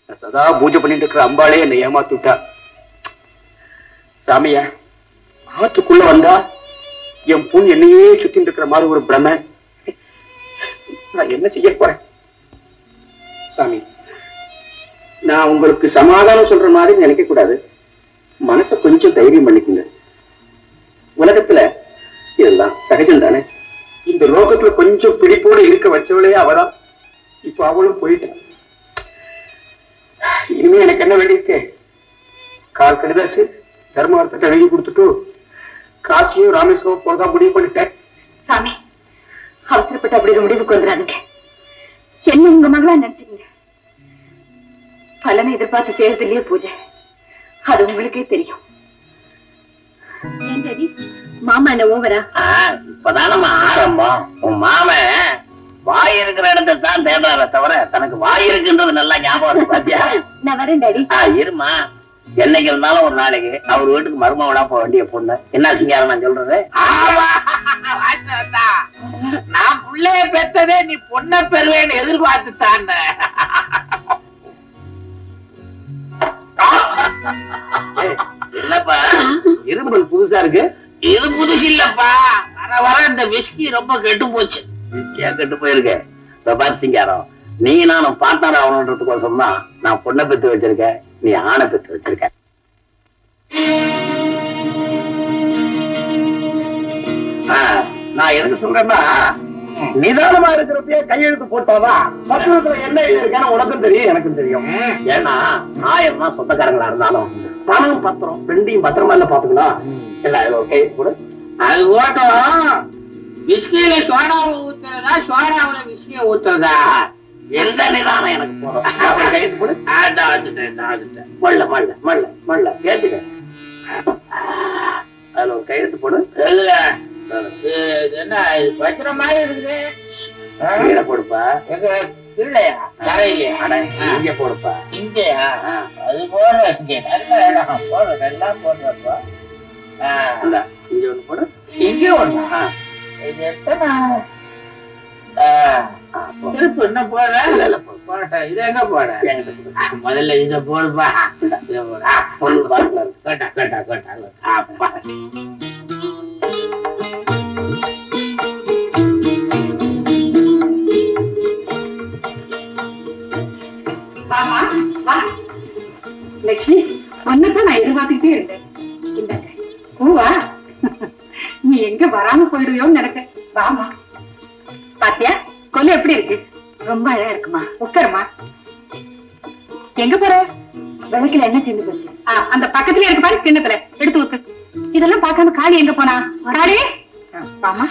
நான் சதா பூஜை பண்ணிட்டு இருக்கிற அம்பாளே என்னை ஏமாத்தி விட்டா சாமியா ஆத்துக்குள்ள வந்தா என் பொண்ணு என்னையே சுத்திட்டு இருக்கிற மாதிரி ஒரு பிரமை நான் என்ன செய்ய போறேன் சாமி நான் உங்களுக்கு சமாதானம் சொல்ற மாதிரி நினைக்க கூடாது மனசை கொஞ்சம் தைரியம் பண்ணிக்கோங்க உலகத்துல இதெல்லாம் சகஜம் தானே இந்த லோகத்துல கொஞ்சம் பிடிப்போட இருக்க வச்சவளே அவதான் இப்ப அவளும் போயிட்டான் இனிமே எனக்கு என்ன வேண்டியிருக்கு கால் கடிதாச்சு தர்மார்த்தத்தை எழுதி கொடுத்துட்டு காசியும் ராமேஸ்வரம் போறதா முடிவு பண்ணிட்டேன் சாமி அவசரப்பட்டு அப்படி ஒரு முடிவுக்கு வந்துடாதீங்க என்ன உங்க மகளா நினைச்சுக்கங்க பலனை எதிர்பார்த்து செய்யறதுலயே பூஜை அது உங்களுக்கே தெரியும் ஏன் டாடி? மாமா என்ன ஓவரா இப்பதானம்மா ஆரம்பம் உன் மாமன் வாய் இருக்கிற இடத்தை தான் தேடுறார தவிர தனக்கு வாய் இருக்குன்றது நல்லா ஞாபகம் இருக்கு பாத்தியா நான் வரேன் டாடி ஆ, இருமா என்னைக்கு இருந்தாலும் ஒரு நாளைக்கு அவர் வீட்டுக்கு மருமகளா போக வேண்டிய பொண்ணு என்ன சிங்காரம் நான் சொல்றது நான் புள்ளைய பெத்ததே நீ பொண்ணை பெறுவேன்னு எதிர்பார்த்து தான் என்னப்பா இரும்பல் புதுசா இருக்கு இது புதுசு இல்லப்பா வர வர இந்த விஸ்கி ரொம்ப கெட்டு போச்சு ஏன் கெட்டு போயிருக்க இப்ப பாரு சிங்காரம் நீ நானும் பார்ட்னர் ஆகணுன்றதுக்கோசம் தான் நான் பொண்ணை பெத்து வச்சிருக்கேன் நீ ஆணை பெத்து வச்சிருக்க ஆ, நான் எதுக்கு சொல்றேன்னா நிதானமா இருக்கிறப்பயே கையெழுத்து போட்டாதான் பத்திரத்துல என்ன எழுதிருக்கேன்னு உனக்கும் தெரியும் எனக்கும் தெரியும் ஏன்னா ஆயிரம் தான் சொந்தக்காரங்களா இருந்தாலும் பணம் பத்திரம் ரெண்டையும் பத்திரமா இல்ல பாத்துக்கலாம் இல்ல இதுல ஒரு கையெழுத்து போடு அது ஓட்டம் விஸ்கியில சோடாவை ஊத்துறதா சோடாவுல விஸ்கிய ஊத்துறதா எந்த நிதானம் எனக்கு போதும் அப்புறம் கையெழுத்து போடு அதான் அதுட்டேன், அதான் அதுட்டேன். மல்ல மல்ல மல்ல மல்ல ஏத்துக்க அதுல ஒரு கையெழுத்து போடு இதுல, இது இது என்ன இது பத்திர மாதிரி இருக்குது ஆ? கீழே போடுப்பா எங்க இல்லையா தரையிலையா அட, இங்க போடுப்பா இங்கயா ஆ, அது போடுற இங்க நல்ல இடம் போடுற எல்லாம் போடுறப்பா ஆ, இந்தா, இங்க ஒண்ணு போடு இங்க ஒண்ணா ஆ, இது எத்தனை ஆ, ஆ, போ. திருப்பு என்ன போடுற இல்ல, இல்ல, போ. போட்ட இது எங்க போட என்கிட்ட கொடு. ஆ, முதல்ல இத போடுப்பா இந்தா. இத போடு. ஆ, பொண்ணு பாருங்க கேட்டா கேட்டா கேட்டா அப்பா வாமா வா லட்சுமி ஒன்னதான் நான் எதிர்பார்த்துக்கிட்டே இருந்தேன் இந்தாங்க பூவா நீ எங்க வராம போயிடுவியோன்னு நினைச்சேன் வாமா பாத்தியா கொல்லு எப்படி இருக்கு ரொம்ப அழகா இருக்குமா உட்காருமா எங்க போற விளக்குல என்ன தீர்ந்து போச்சு ஆ, அந்த பக்கத்துல இருக்கு பாரு கிண்ணத்துல எடுத்து ஊத்து இதெல்லாம் பார்க்காம காளி எங்க போனா காளி ஆ, வாமா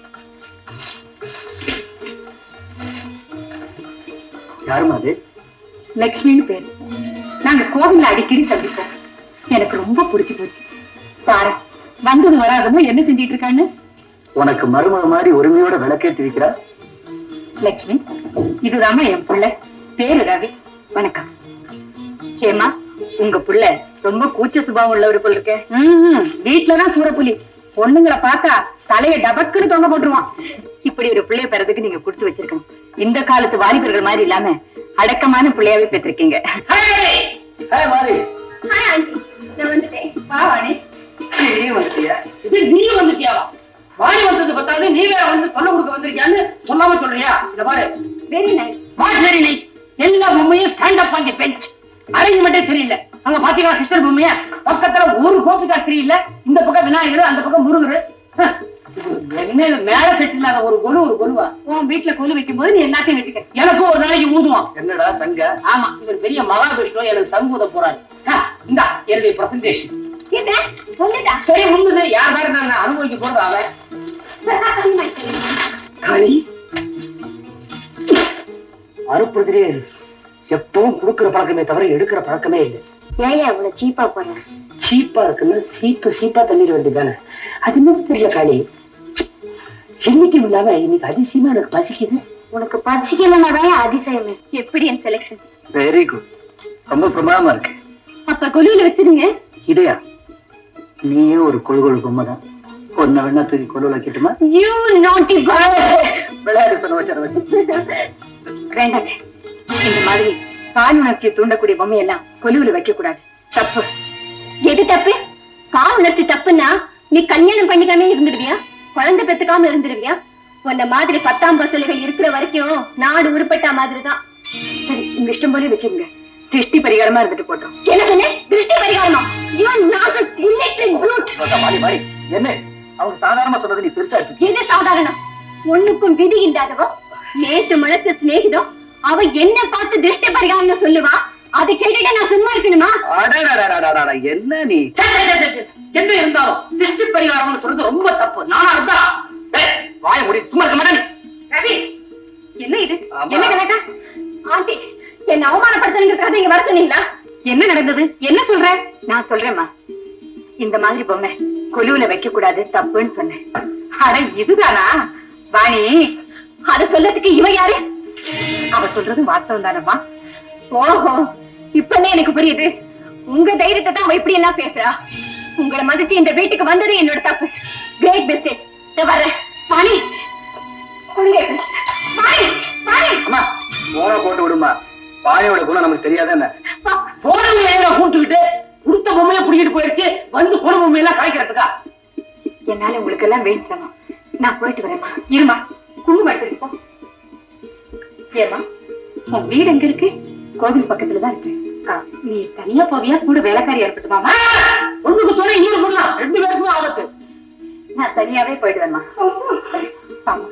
யாருமா அது லக்ஷ்மின்னு பேரு நாங்க கோவில்ல அடிக்கடி சந்திப்போம் எனக்கு ரொம்ப பிடிச்சு போச்சு பாரு வந்தது வராதமோ என்ன செஞ்சிட்டு இருக்கான்னு உனக்கு மருமக மாதிரி உரிமையோட விளக்கேற்றி வைக்கிறா லக்ஷ்மி இதுதாம்மா என் புள்ள பேரு ரவி வணக்கம் ஏமா உங்க புள்ள ரொம்ப கூச்ச சுபாவம் உள்ளவர் போல இருக்க வீட்டுலதான் சூரப்புலி பொண்ணுங்களை பார்த்தா தலைய டபக்குன்னு தொங்க போட்டுருவான் இப்படி ஒரு பிள்ளைய பெறதுக்கு நீங்க கொடுத்து வச்சிருக்கணும் இந்த காலத்து வாலிபர்கள் மாதிரி இல்லாம அடக்கமான பிள்ளையாவே பெற்றிருக்கீங்க மாறி நீ வந்துட்டியா இது நீ வந்துட்டியாவா வாடி வந்தது பத்தாது நீ வேற வந்து சொல்ல கொடுக்க வந்திருக்கியான்னு சொல்லாம சொல்றியா இத பாரு very nice what very nice எல்லா பொம்மையும் stand up on the bench அரேஞ்ச்மெண்டே சரியில்லை அங்க பாத்தீங்களா கிருஷ்ணர் பொம்மையா பக்கத்துல ஒரு கோபிகா சரியில்லை இந்த பக்கம் விநாயகர் அந்த பக்கம் முருகர் ஹம். என்ன இது மேல செட்டு இல்லாத ஒரு கொலு ஒரு கொலுவா உன் வீட்டுல கொலு வைக்கும் போது நீ எல்லாத்தையும் வச்சுக்க எனக்கும் ஒரு நாளைக்கு ஊதுவான் என்னடா சங்க ஆமா இவர் பெரிய மகாவிஷ்ணு எனக்கு சங்கூத போறாரு இந்தா என்னுடைய பிரசன்டேஷன் என்ன சொல்லுடா சரி உண்மைது யார் வேற நான் அனுபவிக்க போறது அவன் காளி அறுப்புறதுலே இரு. எப்பவும் கொடுக்கிற பழக்கமே தவிர எடுக்கிற பழக்கமே இல்லை ஏன் அவ்வளவு சீப்பா போறேன் சீப்பா இருக்குன்னு சீப்பு சீப்பா தள்ளிட வேண்டியதானே அது இன்னும் தெரியல காளி என்னைக்கும் இல்லாம இன்னைக்கு அதிசயமா எனக்கு பசிக்குது உனக்கு பசிக்கலனாதான் அதிசயமே எப்படி என் செலக்ஷன் வெரி குட் ரொம்ப பிரமாதமா இருக்கு அப்ப கொலுவில வச்சிருங்க இதையா நீயே ஒரு கொழு கொழு பொம்மை தான் ஒன்ன வேணா தூக்கி கொழு வைக்கட்டுமா யூ நாட்டி விளையாடு சொன்ன வச்சு வேண்டாங்க இந்த மாதிரி பால் உணர்ச்சியை தூண்டக்கூடிய பொம்மையெல்லாம் கொலுவுல வைக்க கூடாது தப்பு எது தப்பு பால் உணர்ச்சி தப்புன்னா நீ கல்யாணம் பண்ணிக்காம இருந்துடுவியா குழந்தை பெத்துக்காம இருந்துடுவியா உன்ன மாதிரி பத்தாம் பசலைகள் இருக்கிற வரைக்கும் நாடு உருப்பட்டா மாதிரி தான் சரி உங்க இஷ்டம் போல வச்சுக்கோங்க திருஷ்டி பரிகாரமா இருந்துட்டு போட்டோம் என்ன சொன்ன திருஷ்டி பரிகாரமா You nasty illiterate brute. மாறி மாறி என்ன அவங்க சாதாரணமா சொன்னது நீ பெருசா இருக்கு எது சாதாரணம் ஒண்ணுக்கும் விதி இல்லாதவ நேற்று முளைச்ச சிநேகிதம் அவ என்ன பார்த்து திருஷ்டி பரிகாரம்னு சொல்லுவா அதை கேட்டுட்டு நான் சும்மா இருக்கணுமா அடடடடடடட, என்ன நீ சே, சே, சே, சே, சே. என்ன இருந்தாலும் திருஷ்டி பரிகாரம்னு சொல்றது ரொம்ப தப்பு நானா இருந்தா டேய், வாய முடி சும்மா இருக்க மாட்டேன் ரவி என்ன இது ஆமா. என்ன கணக்கா ஆண்டி என்ன அவமானப்படுத்துறதுக்காக இங்க வர சொன்னீங்களா என்ன நடந்தது என்ன சொல்ற நான் சொல்றேம்மா இந்த மாதிரி பொம்மை கொலுவுல வைக்க கூடாது தப்புன்னு சொன்னேன் அட இதுதானா வாணி அத சொல்லறதுக்கு இவ யாரு அவ சொல்றது வாஸ்தவம் தானம்மா ஓஹோ இப்பதான் எனக்கு புரியுது உங்க தைரியத்தை தான் அவ இப்படி எல்லாம் பேசுறா உங்களை மதிச்சு இந்த வீட்டுக்கு வந்தது என்னோட தப்பு கிரேட் பெஸ்ட் வர்றேன் வாணி கொள்கை. வாணி வாணி அம்மா போன போட்டு விடுமா பாயோட குணம் நமக்கு தெரியாத என்ன வா. போனவங்க ஏன் கூட்டுக்கிட்டு கொடுத்த பொம்மையை புடிக்கிட்டு போயிடுச்சு வந்து போன பொம்மையெல்லாம் கலைக்கிறதுக்கா என்னால உங்களுக்கு எல்லாம் வேணும் நான் போயிட்டு வரேம்மா இருமா குங்குமம் எடுத்துட்டு போ ஏமா உன் வீடு எங்க இருக்கு கோவில் பக்கத்துல தான் இருக்கு ஆ, நீ தனியா போவியா கூட வேலைக்காரி இருக்கட்டுமாமா ஒண்ணுக்கு சொன்ன இன்னொரு சொல்லலாம் ரெண்டு பேருக்குமே ஆபத்து நான் தனியாவே போயிட்டு வரேம்மா ஆமா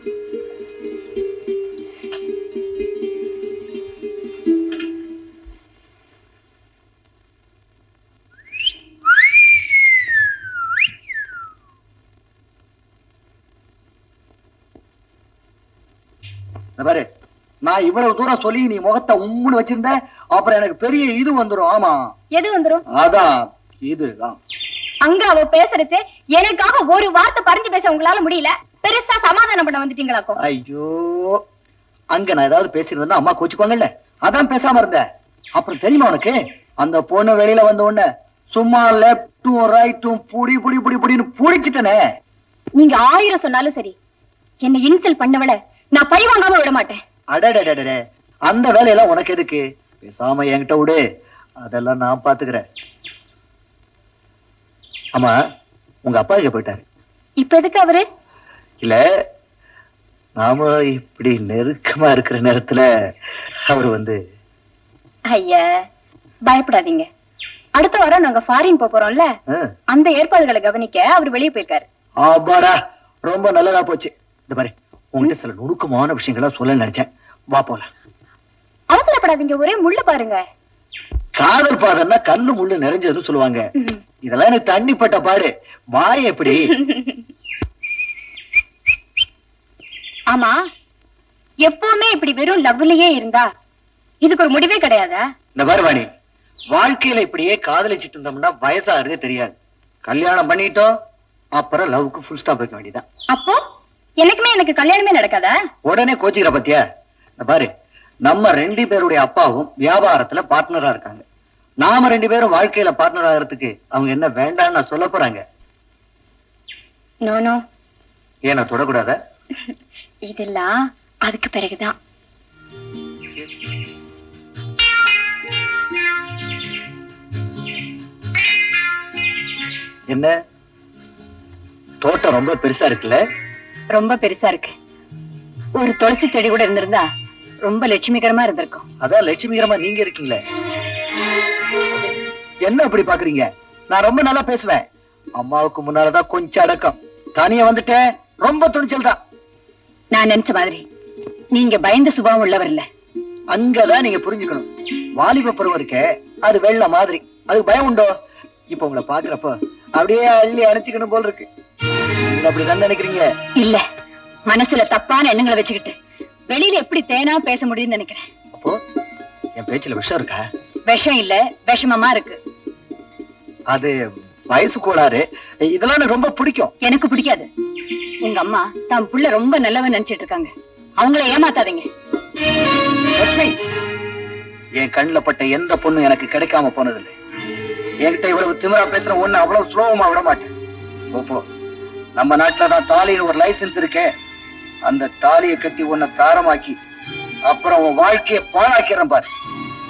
இந்த பாரு நான் இவ்வளவு தூரம் சொல்லி நீ முகத்தை உம்முன்னு வச்சிருந்த அப்புறம் எனக்கு பெரிய இது வந்துரும் ஆமா எது வந்துரும் அதான் இதுதான் அங்க அவ பேசுறச்சு எனக்காக ஒரு வார்த்தை பறிஞ்சு பேச உங்களால முடியல பெருசா சமாதானம் பண்ண வந்துட்டீங்களாக்கும் ஐயோ அங்க நான் ஏதாவது பேசியிருந்தேன்னா அம்மா கோச்சுப்பாங்கல்ல அதான் பேசாம இருந்தேன் அப்புறம் தெரியுமா உனக்கு அந்த பொண்ணு வெளியில வந்த உடனே சும்மா லெப்டும் ரைட்டும் புடி புடி புடி புடின்னு புடிச்சிட்டனே நீங்க ஆயிரம் சொன்னாலும் சரி என்ன இன்சல் பண்ணவள நான் பழி வாங்காம விட மாட்டேன் அடடடடே அந்த வேலையெல்லாம் உனக்கு எதுக்கு பேசாம என்கிட்ட விடு அதெல்லாம் நான் பாத்துக்கிறேன் ஆமா உங்க அப்பா இங்க போயிட்டாரு இப்ப எதுக்கு அவரு இல்ல நாம இப்படி நெருக்கமா இருக்கிற நேரத்துல அவர் வந்து ஐயா பயப்படாதீங்க அடுத்த வாரம் நாங்க ஃபாரின் போப் போறோம்ல ஆ, அந்த ஏற்பாடுகளை கவனிக்க அவர் வெளியே போயிருக்காரு ஆபாடா ரொம்ப நல்லதா போச்சு இந்த பாரு உங்ககிட்ட சில நுணுக்கமான விஷயங்களா சொல்ல நினைச்சேன் வா போலாம் அவசரப்படாதீங்க ஒரே முள்ள பாருங்க காதல் பாதம்னா கல்லு முள்ளு நிறைஞ்சதுன்னு சொல்லுவாங்க ம். இதெல்லாம் எனக்கு தண்ணிப்பட்ட பாடு வாய் எப்படி ஆமா எப்பவுமே இப்படி வெறும் லவ்லயே இருந்தா இதுக்கு ஒரு முடிவே கிடையாதா இந்த வருவாணி வாழ்க்கையில இப்படியே காதலிச்சிட்டு இருந்தோம்னா வயசாகிறதே தெரியாது கல்யாணம் பண்ணிட்டோம் அப்புறம் லவ்க்கு ஃபுல் ஸ்டாப் வைக்க வேண்டியதான் அப்போ எனக்குமே எனக்கு கல்யாணமே நடக்காதா உடனே கோச்சிக்கிற பத்தியா இந்த பாரு நம்ம ரெண்டு பேருடைய அப்பாவும் வியாபாரத்துல பார்ட்னரா இருக்காங்க நாம ரெண்டு பேரும் வாழ்க்கையில பார்ட்னர் ஆகிறதுக்கு அவங்க என்ன வேண்டாம்னு நான் சொல்ல போறாங்க நோ நோ ஏன் நான் தொடக்கூடாதா இதெல்லாம் அதுக்கு பிறகுதான் என்ன தோட்டம் ரொம்ப பெருசா இருக்குல்ல ரொம்ப பெருசா இருக்கு ஒரு துளசி செடி கூட இருந்திருந்தா ரொம்ப லட்சுமிகரமா இருந்திருக்கும் அதான் லட்சுமிகரமா நீங்க இருக்கீங்களே என்ன அப்படி பாக்குறீங்க நான் ரொம்ப நல்லா பேசுவேன் அம்மாவுக்கு முன்னாலதான் கொஞ்சம் அடக்கம் தனியா வந்துட்டேன் ரொம்ப துணிச்சல் தான் நான் நினைச்ச மாதிரி நீங்க பயந்த சுபாவம் உள்ளவர் இல்ல அங்கதான் நீங்க புரிஞ்சுக்கணும் வாலிப பருவம் இருக்கே அது வெள்ள மாதிரி அதுக்கு பயம் உண்டோ இப்ப உங்களை பாக்குறப்ப அப்படியே அள்ளி அணைச்சிக்கணும் போல் இருக்கு நீங்க அப்படிதான் நினைக்கிறீங்க இல்ல மனசுல தப்பான எண்ணங்களை வச்சுக்கிட்டு வெளியில எப்படி தேனா பேச முடியும்னு நினைக்கிறேன் அப்போ என் பேச்சுல விஷம் இருக்கா விஷம் இல்ல விஷமமா இருக்கு அது வயசு கோளாறு இதெல்லாம் எனக்கு ரொம்ப பிடிக்கும் எனக்கு பிடிக்காது உங்க அம்மா தான் புள்ள ரொம்ப நல்லவன் நினைச்சிட்டு இருக்காங்க அவங்கள ஏமாத்தாதீங்க லட்சுமி என் கண்ணுல பட்ட எந்த பொண்ணும் எனக்கு கிடைக்காம போனதில்லை என்கிட்ட இவ்வளவு திமிரா பேசுற ஒண்ணு அவ்வளவு சுலபமா விட மாட்டேன் போ, போ நம்ம நாட்டுல தான் தாலின்னு ஒரு லைசன்ஸ் இருக்கே அந்த தாலியை கட்டி உன்னை தாரமாக்கி அப்புறம் உன் வாழ்க்கையை பாழாக்கிறேன் பாரு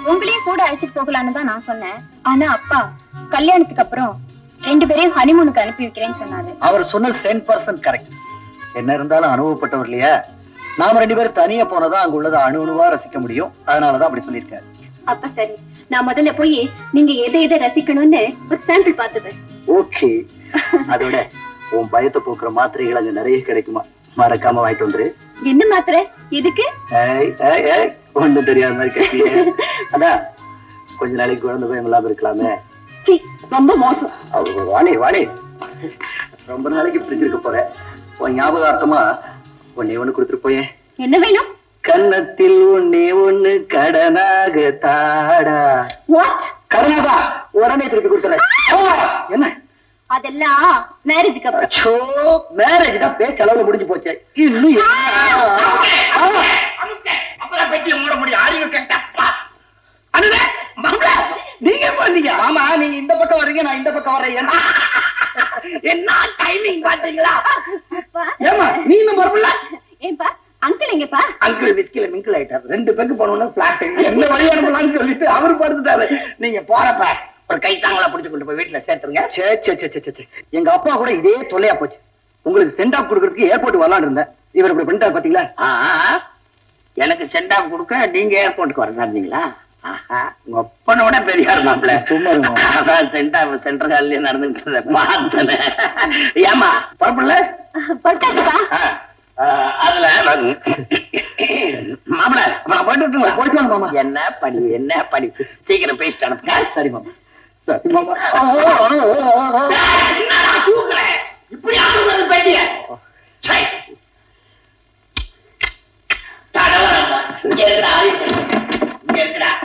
உங்களையும் கூட அழைச்சிட்டு போகலான்னு தான் நான் சொன்னேன் ஆனா அப்பா கல்யாணத்துக்கு அப்புறம் ரெண்டு பேரையும் ஹனிமூனுக்கு அனுப்பி வைக்கிறேன்னு சொன்னாரு அவர் சொன்னது டென் பர்சன்ட் கரெக்ட் என்ன இருந்தாலும் அனுபவப்பட்டவர் இல்லையா நாம ரெண்டு பேரும் தனியா போனதான் அங்க உள்ளதை அணு அணுவா ரசிக்க முடியும் அதனாலதான் அப்படி சொல்லியிருக்காரு அப்ப சரி நான் முதல்ல போய் நீங்க எதை எதை ரசிக்கணும்னு ஒரு சாம்பிள் பார்த்தது ஓகே அதோட உன் பயத்தை போக்குற மாத்திரைகள் அங்க நிறைய கிடைக்குமா மறக்காம வாங்கிட்டு வந்துரு என்ன மாத்திரை எதுக்கு ஏய், ஏய், ஏய், ஒண்ணும் தெரியாத மாதிரி கேட்டியே அதான் கொஞ்ச நாளைக்கு குழந்தை பயம் இல்லாம இருக்கலாமே சீ, ரொம்ப மோசம் அவ- வாணி வாணி ரொம்ப நாளைக்கு பிரிஞ்சிருக்க போறேன் உன் ஞாபகார்த்தமா ஒன்னே ஒண்ணு கொடுத்துட்டு போயேன் என்ன வேணும் கன்னத்தில் ஒன்னே ஒண்ணு கடனாக தாடா வாட் கடனாகா உடனே திருப்பி கொடுத்துறேன் ஆ, என்ன அதெல்லாம் மேரேஜுக்கு அப்புறம் அச்சோ மேரேஜ் தான் பேச்சு அளவுல முடிஞ்சு போச்சு இன்னும் என்ன? ஆ, அப்பதான் பெட்டியை மூட முடியும் அறிவு கெட்டப்பா அனுவே மாப்பிள நீங்க எப்ப வந்தீங்க ஆமா நீங்க இந்த பக்கம் வர்றீங்க நான் இந்த பக்கம் வர்றேன் ஏன்னா என்ன டைமிங் பாத்தீங்களா அப்பா. ஏமா நீ இன்னும் வரல ஏன்பா அங்கிள் எங்கப்பா அங்கிள் விஸ்கில மிங்கிள் ஆயிட்டார் ரெண்டு பேருக்கு போனோம்னா பிளாட் என்ன வழி அனுப்பலாம்னு சொல்லிட்டு அவரு படுத்துட்டாரு நீங்க போறப்ப ஒரு கைத்தாங்களா பிடிச்சு கொண்டு போய் வீட்டுல சேர்த்துருங்க சே சே சே சே, சே சே. எங்க அப்பா கூட இதே தொல்லையா போச்சு உங்களுக்கு சென்ட் ஆஃப் கொடுக்கறதுக்கு ஏர்போர்ட் வரலான்னு இருந்தேன் இவர் இப்படி பண்ணிட்டாரு பாத்தீங்களா ஆ, ஆ. எனக்கு சென்ட் ஆஃப் கொடுக்க நீங்க ஏர்போர்ட்டுக்கு வரதா இருந்தீங்களா ஆஹா, உங்க அப்பனோட பெரியார் மாப்பிள்ள சும்மா இருங்க. அதான் சென்ட் ஆஃப் சென்ட்ரல் ஹால்லயே நடந்துட்டு இருந்தேன் பார்த்தனே ஏமா பரப்புல பட்டாச்சுப்பா அதுல மாப்பிள அப்புறம் போயிட்டு விட்டுங்களா? போயிட்டு வாங்க மாமா. என்ன படிவு என்ன படிவு சீக்கிரம் பேசிட்டு அனுப்புங்க சரி மாமா சரி மாமா என்னடா தூக்குற? இப்படி ஆடுறது பெட்டிய சை. தடவரப்பா. இங்க இருக்குடா, இங்க இருக்குடா.